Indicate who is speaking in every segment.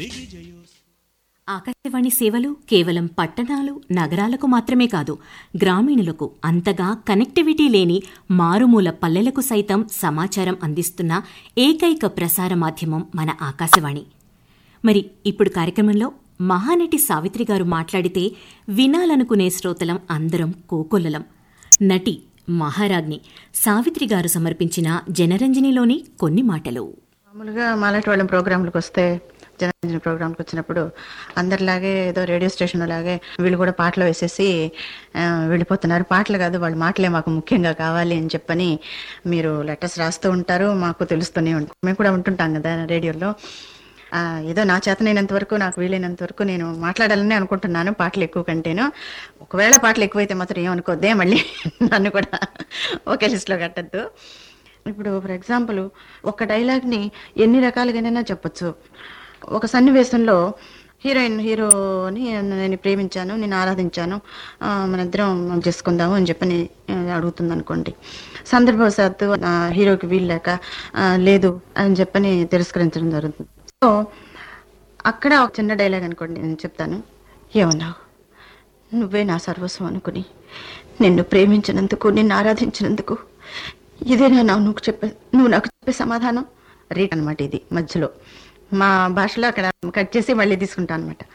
Speaker 1: ఆకాశవాణి సేవలు కేవలం పట్టణాలు నగరాలకు మాత్రమే కాదు గ్రామీణులకు అంతగా కనెక్టివిటీ లేని మారుమూల పల్లెలకు సైతం సమాచారం అందిస్తున్న ఏకైక ప్రసార మాధ్యమం మన ఆకాశవాణి మరి ఇప్పుడు కార్యక్రమంలో మహానటి సావిత్రి గారు మాట్లాడితే వినాలనుకునే శ్రోతలం అందరం కోకొల్లలం నటి మహారాజ్ని సావిత్రి గారు సమర్పించిన జనరంజనిలోని కొన్ని మాటలు
Speaker 2: మామూలుగా మాలాంటి వాళ్ళ ప్రోగ్రాంలకు వస్తే జనరంజన ప్రోగ్రాంకి వచ్చినప్పుడు అందరిలాగే ఏదో రేడియో స్టేషన్ లాగే వీళ్ళు కూడా పాటలు వేసేసి ఆ, వెళ్ళిపోతున్నారు పాటలు కాదు వాళ్ళ మాటలే మాకు ముఖ్యంగా కావాలి అని చెప్పని మీరు లెటర్స్ రాస్తూ ఉంటారు మాకు తెలుస్తూనే ఉంటాం మేము కూడా ఉంటుంటాం కదా రేడియోలో ఆ, ఏదో నా చేతనైనంత వరకు నాకు వీలైనంత వరకు నేను మాట్లాడాలని అనుకుంటున్నాను పాటలు ఎక్కువ కంటేను ఒకవేళ పాటలు ఎక్కువైతే మాత్రం ఏమనుకోద్దే మళ్ళీ నన్ను కూడా ఒకే లిస్ట్లో కట్టద్దు ఇప్పుడు ఫర్ ఎగ్జాంపుల్ ఒక డైలాగ్ని ఎన్ని రకాలుగానైనా చెప్పొచ్చు ఒక సన్నివేశంలో హీరోయిన్ హీరోని నేను ప్రేమించాను నేను ఆరాధించాను ఆ, మనిద్దరం చేసుకుందాము అని చెప్పని ఆ, అడుగుతుంది అనుకోండి సందర్భవశాత్తు ఆ, హీరోకి వీల్లేక ఆ, లేదు అని చెప్పని తిరస్కరించడం జరుగుతుంది సో అక్కడ ఒక చిన్న డైలాగ్ అనుకోండి నేను చెప్తాను ఏమన్నావు నువ్వే నా సర్వస్వం అనుకుని నిన్ను ప్రేమించినందుకు నిన్ను ఆరాధించినందుకు ఇదేనా నా నువ్వు చెప్పే నువ్వు నాకు చెప్పే సమాధానం రీట్ అనమాట ఇది మధ్యలో మా భాషలో అక్కడ కట్ చేసి మళ్ళీ తీసుకుంటాను అనమాట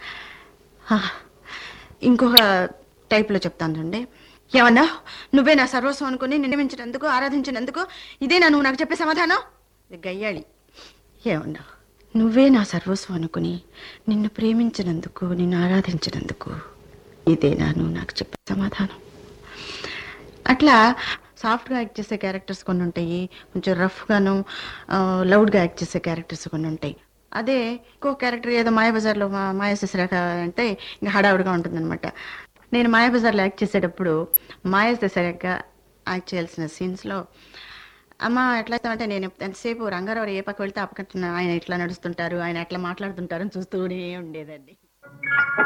Speaker 2: ఇంకొక టైప్లో చెప్తాను చూడండి ఏమన్నా నువ్వే నా సర్వస్వం అనుకుని నిర్మించినందుకు ఆరాధించినందుకు ఇదేనా నువ్వు నాకు చెప్పే సమాధానం ఇది గయ్యాళి ఏమన్నా నువ్వే నా సర్వస్వం అనుకుని నిన్ను ప్రేమించినందుకు నిన్ను ఆరాధించినందుకు ఇదేనా నువ్వు నాకు చెప్పే సమాధానం అట్లా సాఫ్ట్గా యాక్ట్ చేసే క్యారెక్టర్స్ కొన్ని ఉంటాయి కొంచెం రఫ్గాను లౌడ్గా యాక్ట్ చేసే క్యారెక్టర్స్ కొన్ని ఉంటాయి అదే ఇంకో క్యారెక్టర్ ఏదో మాయాబజార్లో మా మాయా శశిరేఖ అంటే ఇంకా హడావుడిగా ఉంటుందన్నమాట నేను మాయాబజార్లో యాక్ట్ చేసేటప్పుడు మాయా శశిరేఖ యాక్ట్ చేయాల్సిన సీన్స్లో అమ్మ ఎట్లా అంటే నేను ఎంతసేపు రంగారావు ఏ పక్క వెళ్తే ఆ పక్క ఆయన ఇట్లా నడుస్తుంటారు ఆయన ఎట్లా మాట్లాడుతుంటారు అని చూస్తూనే ఉండేదండి